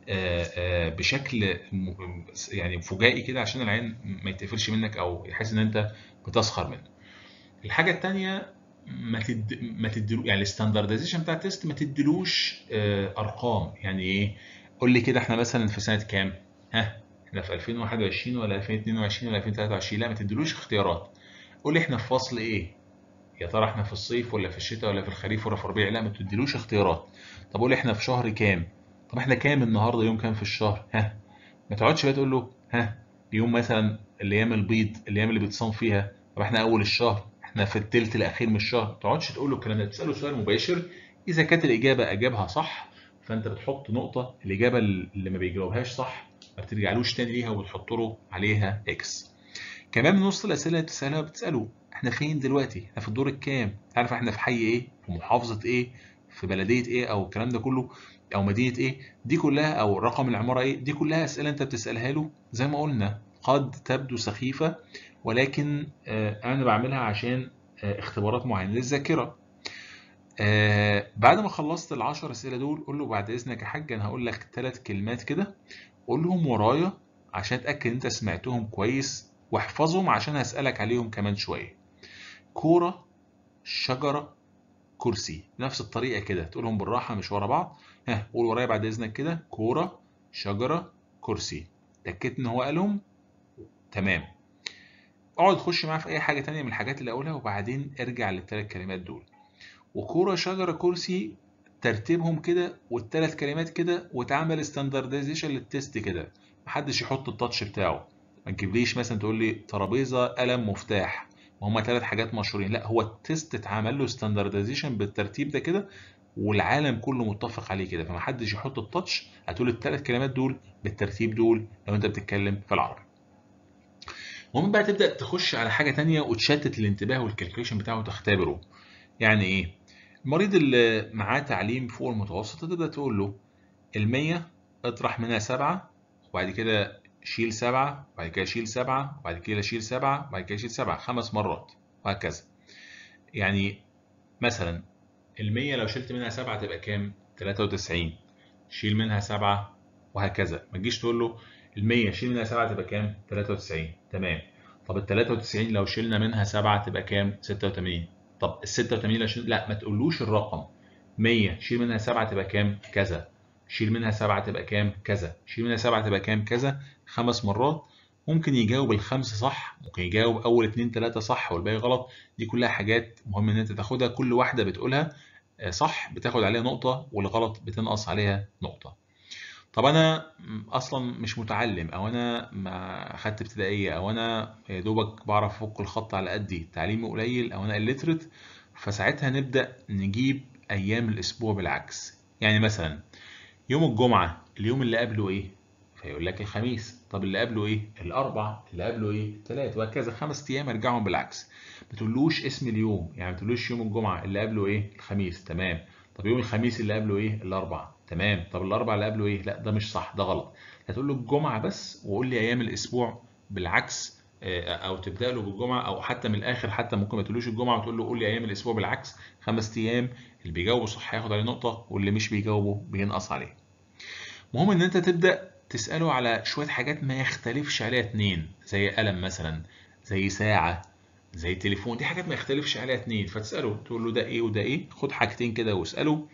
بشكل يعني فجائي كده عشان العين ما يتقفلش منك او يحس ان انت بتسخر منه. الحاجه الثانيه ما تد ما تدلو يعني الستاندردايزيشن بتاع التيست ما تدلوش ارقام يعني ايه؟ قول لي كده احنا مثلا في سنه كام؟ ها احنا في 2021 ولا 2022 ولا 2023 لا ما تدلوش اختيارات. قول لي احنا في فصل ايه؟ يا ترى احنا في الصيف ولا في الشتاء ولا في الخريف ولا في الربيع؟ لا ما تدلوش اختيارات. طب قول لي احنا في شهر كام؟ طب احنا كام النهارده يوم كام في الشهر ها ما تقعدش بقى تقول له ها يوم مثلا الايام البيض الايام اللي بتصام فيها طب احنا اول الشهر احنا في الثلث الاخير من الشهر ما تقعدش تقول له الكلام ده تساله سؤال مباشر اذا كانت الاجابه اجابها صح فانت بتحط نقطه الاجابه اللي ما بيجاوبهاش صح ما بترجعلوش تاني ليها وبتحط له عليها اكس كمان من وسط الاسئله اللي بتسالها بتساله احنا فين دلوقتي احنا في الدور الكام عارف احنا في حي ايه في محافظه ايه في بلديه ايه او الكلام ده كله او مدينه ايه دي كلها او رقم العماره ايه دي كلها اسئله انت بتسالها له زي ما قلنا قد تبدو سخيفه ولكن انا بعملها عشان اختبارات معينه للذاكره بعد ما خلصت العشر اسئله دول قول له بعد اذنك يا حاج انا هقول لك ثلاث كلمات كده قولهم ورايا عشان اتاكد انت سمعتهم كويس واحفظهم عشان هسالك عليهم كمان شويه كوره شجره كرسي نفس الطريقه كده تقولهم بالراحه مش ورا بعض ها قول ورايا بعد اذنك كده كوره شجره كرسي اتاكدت ان هو قالهم تمام اقعد خش معاه في اي حاجه تانية من الحاجات اللي اقولها وبعدين ارجع للثلاث كلمات دول وكوره شجره كرسي ترتيبهم كده والثلاث كلمات كده وتعمل ستاندردايزيشن للتست كده محدش يحط التاتش بتاعه ما تجيبليش مثلا تقول لي ترابيزه قلم مفتاح وهما ثلاث حاجات مشهورين لا هو التست اتعمل له ستاندردايزيشن بالترتيب ده كده والعالم كله متفق عليه كده فمحدش يحط التاتش هتقول الثلاث كلمات دول بالترتيب دول لو انت بتتكلم في العربي المهم بقى تبدا تخش على حاجه تانية وتشتت الانتباه والكالكوليشن بتاعه وتختبره يعني ايه المريض اللي معاه تعليم فوق المتوسط تبدا تقول له ال100 اطرح منها سبعة وبعد كده شيل سبعة وبعد كده شيل سبعة وبعد كده شيل سبعة وبعد كده شيل سبعة خمس مرات وهكذا يعني مثلا المية لو شلت منها سبعة تبقى كام؟ 93 شيل منها سبعة وهكذا ما تجيش تقول له المية شيل منها سبعة تبقى كام؟ 93 تمام طب ال 93 لو شلنا منها سبعة تبقى كام؟ 86 طب ال 86 لو شل... لا ما تقولوش الرقم 100 شيل منها سبعة تبقى كام؟ كذا شيل منها سبعة تبقى كام؟ كذا شيل منها سبعة تبقى كام؟ كذا خمس مرات ممكن يجاوب الخمسة صح ممكن يجاوب أول اتنين تلاتة صح والباقي غلط دي كلها حاجات مهم إن أنت تاخدها كل واحدة بتقولها صح بتاخد عليها نقطة والغلط بتنقص عليها نقطة طب أنا أصلا مش متعلم أو أنا ما أخدت ابتدائية أو أنا يا دوبك بعرف أفك الخط على قدي تعليمي قليل أو أنا الليترت فساعتها نبدأ نجيب أيام الأسبوع بالعكس يعني مثلا يوم الجمعة اليوم اللي قبله إيه؟ فيقول لك الخميس طب اللي قبله ايه الاربع اللي قبله ايه الثلاث وهكذا خمس ايام ارجعهم بالعكس ما تقولوش اسم اليوم يعني ما تقولوش يوم الجمعه اللي قبله ايه الخميس تمام طب يوم الخميس اللي قبله ايه الاربع تمام طب الاربع اللي قبله ايه لا ده مش صح ده غلط هتقول له الجمعه بس وقول لي ايام الاسبوع بالعكس او تبدا له بالجمعه او حتى من الاخر حتى ممكن ما تقولوش الجمعه وتقول له قول لي ايام الاسبوع بالعكس خمس ايام اللي بيجاوبوا صح هياخد عليه نقطه واللي مش بيجاوبوا بينقص عليه المهم ان انت تبدا تسأله على شوية حاجات ما يختلفش عليها اتنين زي قلم مثلا زي ساعة زي تليفون دي حاجات ما يختلفش عليها اتنين فتسأله تقول له ده ايه وده ايه خد حاجتين كده واسأله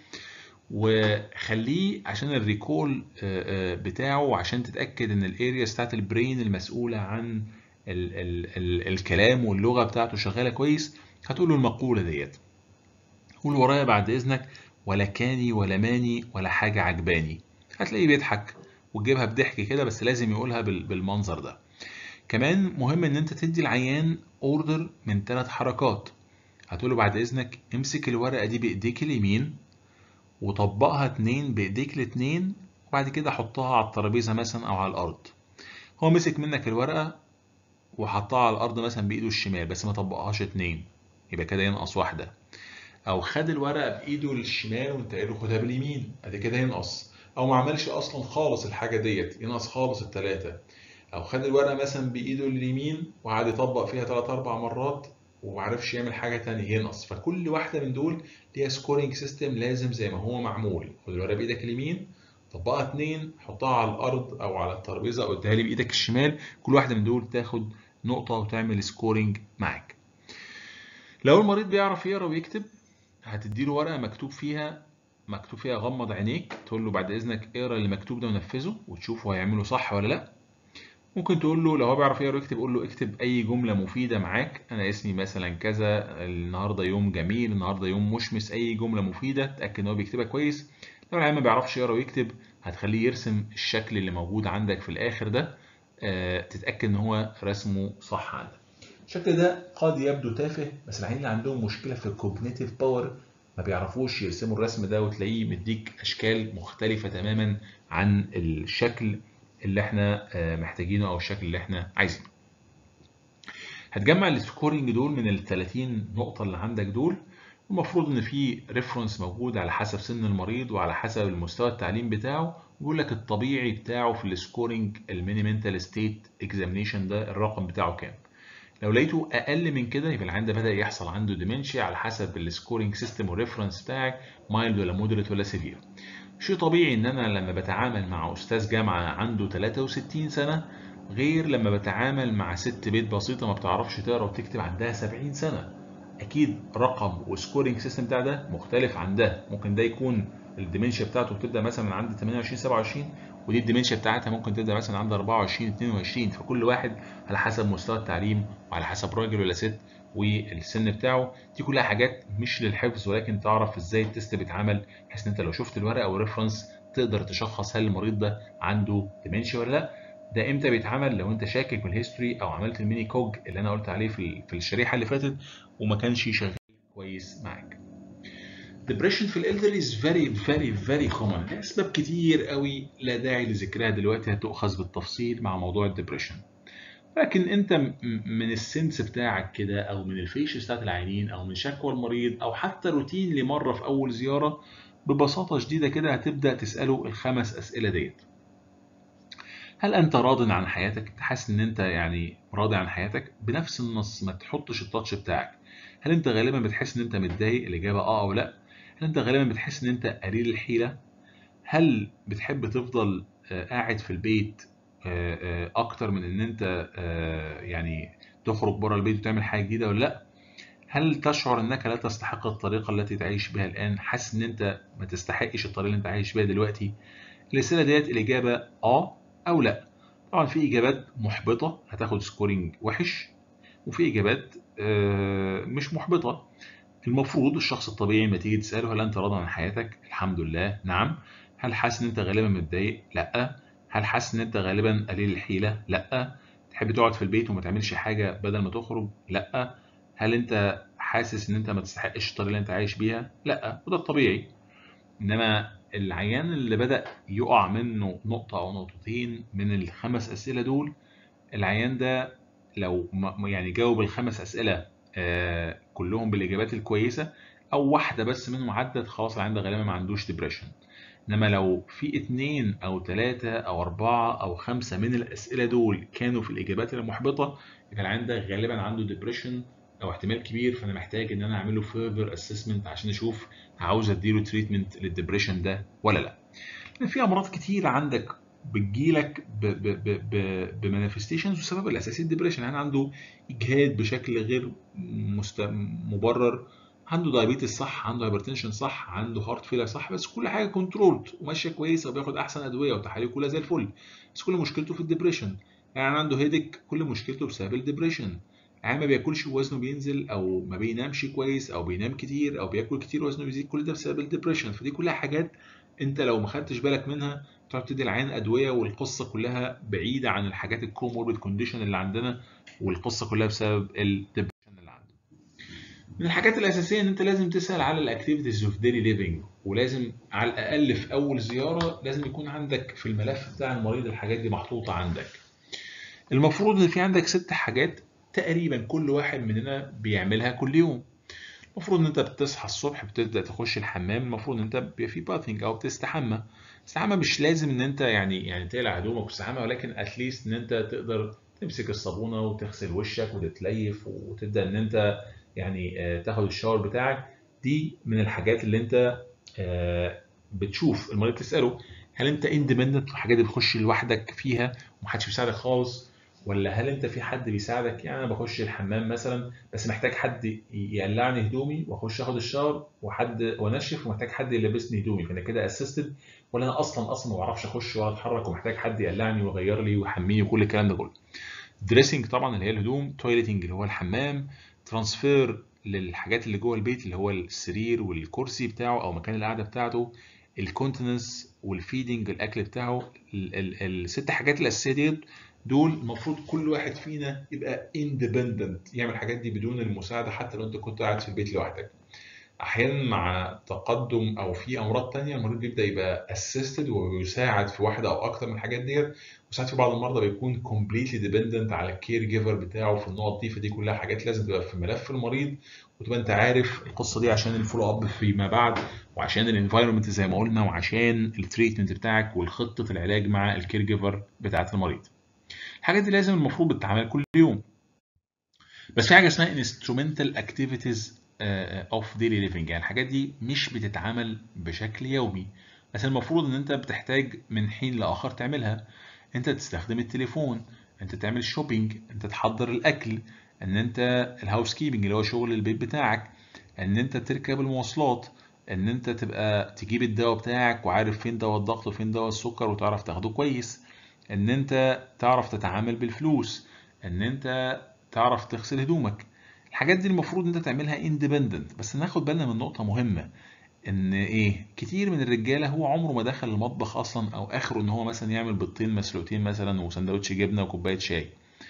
وخليه عشان الريكول بتاعه عشان تتأكد ان الارياس بتاعت البرين المسؤولة عن ال ال ال الكلام واللغة بتاعته شغالة كويس هتقول له المقولة ديت قول ورايا بعد اذنك ولا كاني ولا ماني ولا حاجة عجباني هتلاقيه بيضحك وتجيبها بضحك كده بس لازم يقولها بالمنظر ده كمان مهم ان انت تدي العيان اوردر من ثلاث حركات هتقوله بعد اذنك امسك الورقه دي بايديك اليمين وطبقها اتنين بايديك الاتنين وبعد كده حطها على الترابيزه مثلا او على الارض هو مسك منك الورقه وحطها على الارض مثلا بايده الشمال بس ما طبقهاش اتنين يبقى كده ينقص واحده او خد الورقه بايده الشمال وانت قايل له خدها باليمين ادي كده ينقص او ما عملش اصلا خالص الحاجه ديت ينقص خالص الثلاثه او خد الورقه مثلا بايده اليمين وقعد يطبق فيها ثلاث اربع مرات ومعرفش يعمل حاجه تانية ينقص فكل واحده من دول ليها سكورينج سيستم لازم زي ما هو معمول خد الورقه بايدك اليمين طبقها اتنين حطها على الارض او على الترابيزه او اديها لي بايدك الشمال كل واحده من دول تاخد نقطه وتعمل سكورينج معاك لو المريض بيعرف يقرا ويكتب هتديله ورقه مكتوب فيها مكتوب فيها غمض عينيك تقول له بعد اذنك اقرا اللي مكتوب ده ونفذه وتشوفه هيعمله صح ولا لا ممكن تقول له لو هو بيعرف يقرا ويكتب قول له اكتب اي جمله مفيده معاك انا اسمي مثلا كذا النهارده يوم جميل النهارده يوم مشمس اي جمله مفيده تاكد ان هو بيكتبها كويس لو العيال ما بيعرفش يقرا ويكتب هتخليه يرسم الشكل اللي موجود عندك في الاخر ده أه تتاكد ان هو رسمه صح عندك الشكل ده قد يبدو تافه بس العيال اللي عندهم مشكله في الكوجنيتيف باور ما بيعرفوش يرسموا الرسم ده وتلاقيه مديك اشكال مختلفه تماما عن الشكل اللي احنا محتاجينه او الشكل اللي احنا عايزينه هتجمع السكورينج دول من ال 30 نقطة اللي عندك دول المفروض ان في ريفرنس موجود على حسب سن المريض وعلى حسب المستوى التعليم بتاعه ويقول لك الطبيعي بتاعه في السكورينج المينيمنتال ستيت اكزامينيشن ده الرقم بتاعه كام لو لقيته اقل من كده يبقى العيان ده بدا يحصل عنده ديمنشيا على حسب السكورينج سيستم والريفرنس بتاعك مايلد ولا مودريت ولا سيفير شيء طبيعي ان انا لما بتعامل مع استاذ جامعه عنده 63 سنه غير لما بتعامل مع ست بيت بسيطه ما بتعرفش تقرا وتكتب عندها 70 سنه اكيد رقم والسكورينج سيستم بتاع ده مختلف عن ده ممكن ده يكون الديمنشيا بتاعته بتبدا مثلا عند 28 27 ودي الديمنشيا بتاعتها ممكن تبدا مثلا عند 24 22 فكل واحد على حسب مستوى التعليم وعلى حسب راجل ولا ست والسن بتاعه دي كلها حاجات مش للحفظ ولكن تعرف ازاي التست بيتعمل بحيث ان انت لو شفت الورقه او الريفرنس تقدر تشخص هل المريض ده عنده ديمنشيا ولا لا ده امتى بيتعمل لو انت شاكك بالهيستوري او عملت الميني كوج اللي انا قلت عليه في في الشريحه اللي فاتت وما كانش شغال كويس معاك depression في الالدرلي is very very very common اسباب كتير قوي لا داعي لذكرها دلوقتي هتؤخذ بالتفصيل مع موضوع الدبريشن لكن انت من السنس بتاعك كده او من الفيش بتاعت العينين او من شكوى المريض او حتى روتين لمره في اول زياره ببساطه شديده كده هتبدا تساله الخمس اسئله ديت هل انت راض عن حياتك حاسس ان انت يعني راضي عن حياتك بنفس النص ما تحطش التاتش بتاعك هل انت غالبا بتحس ان انت متضايق الاجابه اه او لا هل انت غالبا بتحس ان انت قليل الحيله هل بتحب تفضل قاعد في البيت اكتر من ان انت يعني تخرج بره البيت وتعمل حاجه جديده ولا لا هل تشعر انك لا تستحق الطريقه التي تعيش بها الان حاسس ان انت ما تستحقش الطريقه اللي انت عايش بيها دلوقتي الاسئله ديت الاجابه اه او لا طبعا في اجابات محبطه هتاخد سكورينج وحش وفي اجابات مش محبطه المفروض الشخص الطبيعي لما تيجي تساله هل انت راضي عن حياتك الحمد لله نعم هل حاسس ان انت غالبا متضايق لا هل حاسس ان انت غالبا قليل الحيله لا تحب تقعد في البيت وما تعملش حاجه بدل ما تخرج لا هل انت حاسس ان انت ما تستحقش الطريقه اللي انت عايش بيها لا وده الطبيعي انما العيان اللي بدا يقع منه نقطه او نقطتين من الخمس اسئله دول العيان ده لو يعني جاوب الخمس اسئله آه كلهم بالاجابات الكويسه او واحده بس منهم عدت خلاص العيان ده غالبا ما عندوش ديبريشن انما لو في اتنين او تلاتة او اربعة او خمسة من الاسئلة دول كانوا في الاجابات المحبطة يبقى العيان ده غالبا عنده ديبريشن او احتمال كبير فانا محتاج ان انا اعمل له فيرذر اسسمنت عشان اشوف عاوز اديله تريتمنت للديبريشن ده ولا لا لان في امراض كتير عندك بتجيلك بمانيفستيشنز والسبب الاساسي الديبريشن يعني عنده اجهاد بشكل غير مست... مبرر عنده دايابيتس صح عنده هايبرتنشن صح عنده هارت فيلر صح بس كل حاجه كنترولد وماشيه كويسه وبياخد احسن ادويه وتحاليل كلها زي الفل بس كل مشكلته في الدبريشن يعني عنده هيدك كل مشكلته بسبب الدبريشن يعني ما بياكلش وزنه بينزل او ما بينامش كويس او بينام كتير او بياكل كتير وزنه بيزيد كل ده بسبب الدبريشن فدي كلها حاجات انت لو ما خدتش بالك منها تقعد تدي العيان ادويه والقصه كلها بعيده عن الحاجات الكوموربيد كونديشن اللي عندنا والقصه كلها بسبب الدبريشن من الحاجات الاساسيه ان انت لازم تسال على الاكتيفيتيز اوف ديلي ليفنج ولازم على الاقل في اول زياره لازم يكون عندك في الملف بتاع المريض الحاجات دي محطوطه عندك المفروض ان في عندك ست حاجات تقريبا كل واحد مننا بيعملها كل يوم المفروض ان انت بتصحى الصبح بتبدا تخش الحمام المفروض ان انت بيبقى في باثنج او بتستحمى استحمى مش لازم ان انت يعني يعني تقلع هدومك وتستحمى ولكن اتليست ان انت تقدر تمسك الصابونه وتغسل وشك وتتليف وتبدا ان انت يعني آه، تاخد الشاور بتاعك دي من الحاجات اللي انت آه، بتشوف المريض تساله هل انت اندبندنت الحاجات دي بتخش لوحدك فيها ومحدش بيساعدك خالص ولا هل انت في حد بيساعدك يعني انا بخش الحمام مثلا بس محتاج حد يقلعني هدومي واخش اخد الشاور وحد وانشف ومحتاج حد يلبسني هدومي فانا كده اسيستد ولا انا اصلا اصلا ما بعرفش اخش ولا اتحرك ومحتاج حد يقلعني ويغير لي ويحميني وكل الكلام ده كله دريسنج طبعا اللي هي الهدوم تويليتنج اللي هو الحمام ترانسفير للحاجات اللي جوه البيت اللي هو السرير والكرسي بتاعه او مكان القعده بتاعته الكونتيننس والفيدنج الاكل بتاعه ال- ال- الست حاجات الاساسيه ديت دول المفروض كل واحد فينا يبقى اندبندنت يعمل الحاجات دي بدون المساعده حتى لو انت كنت قاعد في البيت لوحدك احيانا مع تقدم او في امراض تانية المريض بيبدا يبقى اسيستد ويساعد في واحده او اكتر من الحاجات ديت وساعات في بعض المرضى بيكون كومبليتلي ديبندنت على الكير جيفر بتاعه في النقط دي فدي كلها حاجات لازم تبقى في ملف المريض وتبقى انت عارف القصه دي عشان الفولو اب فيما بعد وعشان الانفايرمنت زي ما قلنا وعشان التريتمنت بتاعك والخطه العلاج مع الكير جيفر بتاعت المريض الحاجات دي لازم المفروض بتتعمل كل يوم بس في حاجه اسمها instrumental activities اوف ديلي ليفنج يعني الحاجات دي مش بتتعمل بشكل يومي بس المفروض ان انت بتحتاج من حين لاخر تعملها انت تستخدم التليفون انت تعمل شوبينج انت تحضر الاكل ان انت الهاوس كيبنج اللي هو شغل البيت بتاعك ان انت تركب المواصلات ان انت تبقى تجيب الدواء بتاعك وعارف فين دواء الضغط وفين دواء السكر وتعرف تاخده كويس ان انت تعرف تتعامل بالفلوس ان انت تعرف تغسل هدومك الحاجات دي المفروض انت تعملها اندبندنت بس ناخد بالنا من نقطة مهمة ان ايه كتير من الرجالة هو عمره ما دخل المطبخ اصلا او اخره ان هو مثلا يعمل بيضتين مسلوقتين مثلا وسندوتش جبنة وكوباية شاي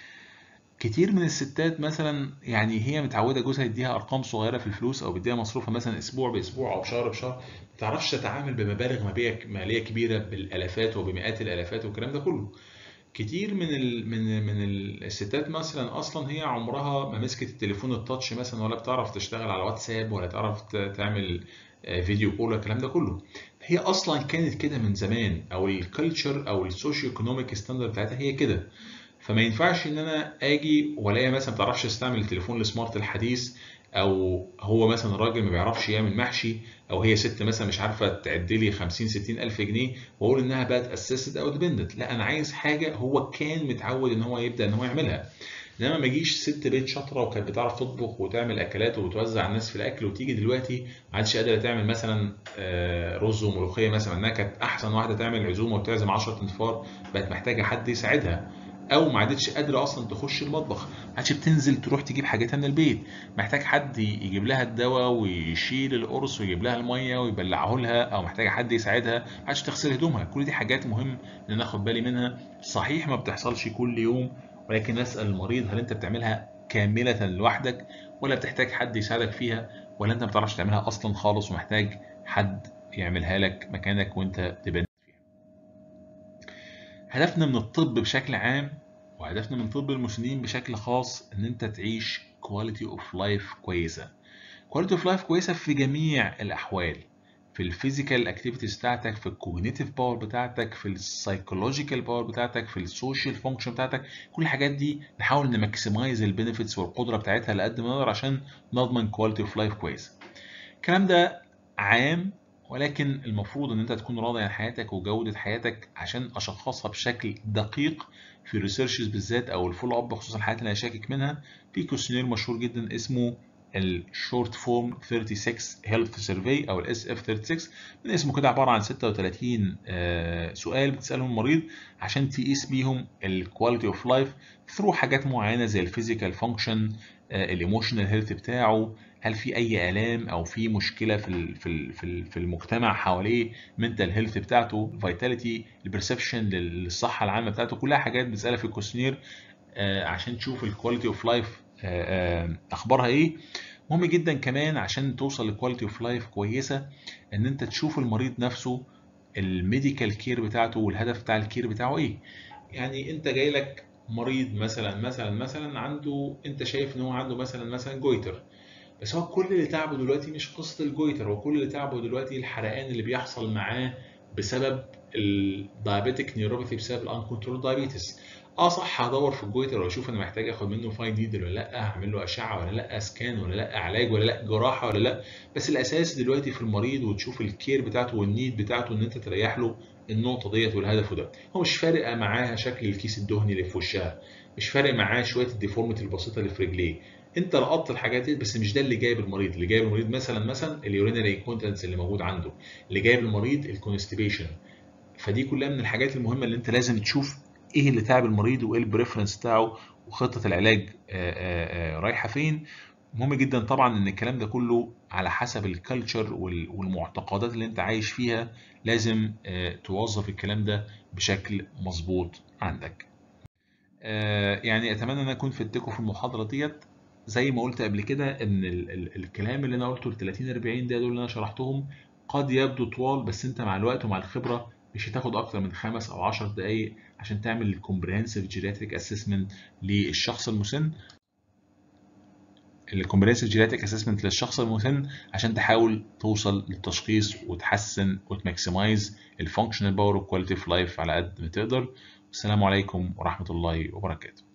كتير من الستات مثلا يعني هي متعودة جوزها يديها ارقام صغيرة في الفلوس او بيديها مصروفها مثلا اسبوع باسبوع او بشهر بشهر ما تعرفش تتعامل بمبالغ مالية مالية كبيرة بالالافات وبمئات الالافات والكلام ده كله كتير من ال من من الستات مثلا اصلا هي عمرها ما مسكت التليفون التاتش مثلا ولا بتعرف تشتغل على واتساب ولا تعرف ت- تعمل آه، فيديو كول الكلام ده كله هي اصلا كانت كده من زمان او الكالتشر او السوشيو ايكونوميك ستاندرد بتاعتها هي كده فما ينفعش ان انا اجي والاقي مثلا ما بتعرفش تستعمل التليفون السمارت الحديث او هو مثلا راجل ما بيعرفش يعمل محشي او هي ست مثلا مش عارفه تعد لي 50 60 الف جنيه واقول انها بقت اسيستد او ديبندنت لا انا عايز حاجه هو كان متعود ان هو يبدا ان هو يعملها انما ما يجيش ست بيت شاطره وكانت بتعرف تطبخ وتعمل اكلات وتوزع على الناس في الاكل وتيجي دلوقتي ما عادش قادره تعمل مثلا آه، رز وملوخيه مثلا انها كانت احسن واحده تعمل عزومه وتعزم 10 تنفار بقت محتاجه حد يساعدها او ما عادتش قادره اصلا تخش المطبخ ما عادش بتنزل تروح تجيب حاجاتها من البيت محتاج حد يجيب لها الدواء ويشيل القرص ويجيب لها الميه ويبلعه لها او محتاجه حد يساعدها ما عادش تغسل هدومها كل دي حاجات مهم ان انا اخد بالي منها صحيح ما بتحصلش كل يوم ولكن اسال المريض هل انت بتعملها كامله لوحدك ولا بتحتاج حد يساعدك فيها ولا انت ما بتعرفش تعملها اصلا خالص ومحتاج حد يعملها لك مكانك وانت تبان هدفنا من الطب بشكل عام وهدفنا من طب المسنين بشكل خاص ان انت تعيش كواليتي اوف لايف كويسه كواليتي اوف لايف كويسه في جميع الاحوال في الفيزيكال اكتيفيتيز بتاعتك في الكوجنيتيف باور بتاعتك في السايكولوجيكال باور بتاعتك في السوشيال فانكشن بتاعتك كل الحاجات دي نحاول نماكسمايز البينيفيتس والقدره بتاعتها على قد ما نقدر عشان نضمن كواليتي اوف لايف كويسه الكلام ده عام ولكن المفروض ان انت تكون راضي عن حياتك وجودة حياتك عشان اشخصها بشكل دقيق في الريسيرشز بالذات او الفولو اب بخصوص الحالات اللي انا شاكك منها في كوستينير مشهور جدا اسمه الشورت فورم 36 هيلث سيرفي او الاس اف 36 من اسمه كده عباره عن 36 آه، سؤال بتسالهم المريض عشان تقيس بيهم الكواليتي اوف لايف ثرو حاجات معينه زي الفيزيكال فانكشن الايموشنال هيلث بتاعه هل في اي الام او في مشكله في ال في ال في ال- في المجتمع حواليه منتال هيلث بتاعته الفيتاليتي البرسبشن للصحه العامه بتاعته كلها حاجات بتسالها في الكوستينير آه، عشان تشوف الكواليتي اوف لايف اخبارها ايه مهم جدا كمان عشان توصل لكواليتي اوف لايف كويسه ان انت تشوف المريض نفسه الميديكال كير بتاعته والهدف بتاع الكير بتاعه ايه يعني انت جاي لك مريض مثلا مثلا مثلا عنده انت شايف ان هو عنده مثلا مثلا جويتر بس هو كل اللي تعبه دلوقتي مش قصه الجويتر هو كل اللي تعبه دلوقتي الحرقان اللي بيحصل معاه بسبب الدايابيتك نيوروباثي بسبب الانكنترول دايابيتس اه صح هدور في الجويتر واشوف انا محتاج اخد منه فاين نيدل ولا لا هعمل له اشعه ولا لا سكان ولا لا علاج ولا لا جراحه ولا لا بس الاساس دلوقتي في المريض وتشوف الكير بتاعته والنيد بتاعته ان انت تريح له النقطه ديت والهدف ده هو مش فارقه معاها شكل الكيس الدهني اللي في وشها مش فارق معاه شويه الديفورميتي البسيطه اللي في رجليه انت لقطت الحاجات دي بس مش ده اللي جايب المريض اللي جايب المريض مثلا مثلا اليورينري انكونتنس اللي موجود عنده اللي جايب المريض الكونستيبيشن فدي كلها من الحاجات المهمه اللي انت لازم تشوف ايه اللي تعب المريض وايه البريفرنس بتاعه وخطه العلاج رايحه فين مهم جدا طبعا ان الكلام ده كله على حسب الكالتشر والمعتقدات اللي انت عايش فيها لازم توظف الكلام ده بشكل مظبوط عندك يعني اتمنى ان انا اكون فدتكم في المحاضره ديت زي ما قلت قبل كده ان ال ال الكلام اللي انا قلته ال 30 40 دقيقه دول اللي انا شرحتهم قد يبدو طوال بس انت مع الوقت ومع الخبره مش هتاخد اكتر من خمس او 10 دقائق عشان تعمل الكومبريهنسيف جيرياتريك اسسمنت للشخص المسن الكومبريهنسيف جيرياتريك اسسمنت للشخص المسن عشان تحاول توصل للتشخيص وتحسن وتماكسمايز الفانكشنال باور والكواليتي اوف لايف على قد ما تقدر السلام عليكم ورحمه الله وبركاته